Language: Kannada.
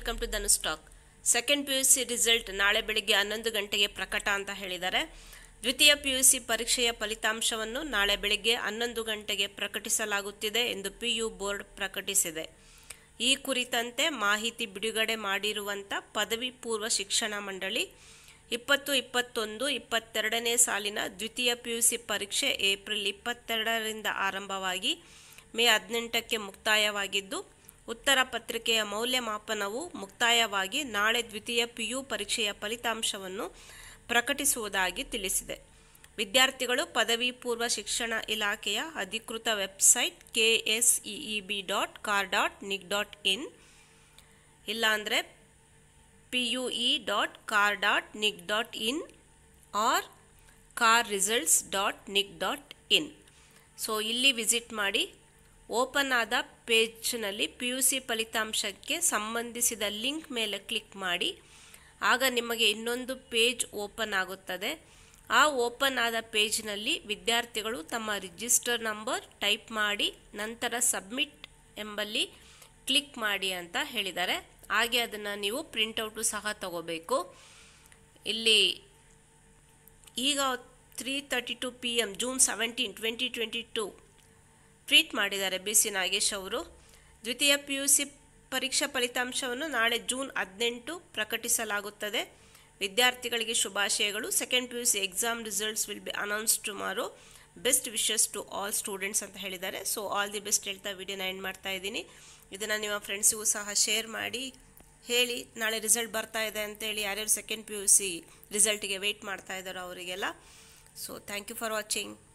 welcome to Dhanu stock second P U C result ನಾಳೆ ಬೆಳಿಗ್ಗೆ ಹನ್ನೊಂದು ಗಂಟೆಗೆ ಪ್ರಕಟ ಅಂತ ಹೇಳಿದ್ದಾರೆ ದ್ವಿತೀಯ ಪಿ ಯು ಸಿ ಪರೀಕ್ಷೆಯ ಫಲಿತಾಂಶವನ್ನು ನಾಳೆ ಬೆಳಿಗ್ಗೆ ಹನ್ನೊಂದು ಗಂಟೆಗೆ ಪ್ರಕಟಿಸಲಾಗುತ್ತಿದೆ ಎಂದು ಪಿ ಯು ಬೋರ್ಡ್ ಪ್ರಕಟಿಸಿದೆ ಈ ಕುರಿತಂತೆ ಮಾಹಿತಿ ಬಿಡುಗಡೆ ಮಾಡಿರುವಂಥ ಪದವಿ ಪೂರ್ವ ಶಿಕ್ಷಣ ಮಂಡಳಿ ಇಪ್ಪತ್ತು ಇಪ್ಪತ್ತೊಂದು ಇಪ್ಪತ್ತೆರಡನೇ ಸಾಲಿನ ದ್ವಿತೀಯ ಪಿ ಯು ಸಿ ಪರೀಕ್ಷೆ ಏಪ್ರಿಲ್ ಇಪ್ಪತ್ತೆರಡರಿಂದ ಆರಂಭವಾಗಿ ಮೇ ಹದಿನೆಂಟಕ್ಕೆ ಮುಕ್ತಾಯವಾಗಿದ್ದು ಉತ್ತರ ಪತ್ರಿಕೆಯ ಮೌಲ್ಯಮಾಪನವು ಮುಕ್ತಾಯವಾಗಿ ನಾಳೆ ದ್ವಿತೀಯ ಪಿಯು ಪರೀಕ್ಷೆಯ ಫಲಿತಾಂಶವನ್ನು ಪ್ರಕಟಿಸುವುದಾಗಿ ತಿಳಿಸಿದೆ ವಿದ್ಯಾರ್ಥಿಗಳು ಪದವಿ ಪೂರ್ವ ಶಿಕ್ಷಣ ಇಲಾಖೆಯ ಅಧಿಕೃತ website K S E B dot kar dot nic dot in ಇಲ್ಲಾಂದರೆ P U E dot kar dot nic dot in or kar results dot nic dot in so ಇಲ್ಲಿ ವಿಸಿಟ್ ಮಾಡಿ ಓಪನ್ ಆದ ಪೇಜ್ನಲ್ಲಿ ಪಿ ಯು ಸಿ ಫಲಿತಾಂಶಕ್ಕೆ ಸಂಬಂಧಿಸಿದ ಲಿಂಕ್ ಮೇಲೆ ಕ್ಲಿಕ್ ಮಾಡಿ ಆಗ ನಿಮಗೆ ಇನ್ನೊಂದು ಪೇಜ್ ಓಪನ್ ಆಗುತ್ತದೆ ಆ ಓಪನ್ ಆದ ಪೇಜ್ನಲ್ಲಿ ವಿದ್ಯಾರ್ಥಿಗಳು ತಮ್ಮ ರಿಜಿಸ್ಟರ್ ನಂಬರ್ ಟೈಪ್ ಮಾಡಿ ನಂತರ ಸಬ್ಮಿಟ್ ಎಂಬಲ್ಲಿ ಕ್ಲಿಕ್ ಮಾಡಿ ಅಂತ ಹೇಳಿದ್ದಾರೆ ಹಾಗೆ ಅದನ್ನು ನೀವು ಪ್ರಿಂಟೌಟು ಸಹ ತಗೋಬೇಕು ಇಲ್ಲಿ ಈಗ three thirty two P M June seventeen twenty twenty two tweet ಮಾಡಿದ್ದಾರೆ ಬಿ ಸಿ ನಾಗೇಶ್ ಅವರು ದ್ವಿತೀಯ ಪಿ ಯು ಸಿ ಪರೀಕ್ಷಾ ಫಲಿತಾಂಶವನ್ನು ನಾಳೆ ಜೂನ್ ಹದಿನೆಂಟು ಪ್ರಕಟಿಸಲಾಗುತ್ತದೆ ವಿದ್ಯಾರ್ಥಿಗಳಿಗೆ ಶುಭಾಶಯಗಳು second P U C exam results will be announce tomorrow best wishes to all students ಅಂತ ಹೇಳಿದ್ದಾರೆ ಸೊ ಆಲ್ ದಿ ಬೆಸ್ಟ್ ಹೇಳ್ತಾ ವಿಡಿಯೋನ ಎಂಡ್ ಮಾಡ್ತಾ ಇದ್ದೀನಿ ಇದನ್ನು ನಿಮ್ಮ ಫ್ರೆಂಡ್ಸಿಗೂ ಸಹ ಶೇರ್ ಮಾಡಿ ಹೇಳಿ ನಾಳೆ ರಿಸಲ್ಟ್ ಬರ್ತಾ ಇದೆ ಅಂತೇಳಿ ಯಾರ್ಯಾರು ಸೆಕೆಂಡ್ ಪಿ ಯು ಸಿ ರಿಸಲ್ಟಿಗೆ ವೆಯ್ಟ್ ಮಾಡ್ತಾ ಇದ್ದಾರೋ ಅವರಿಗೆಲ್ಲ so thank you for watching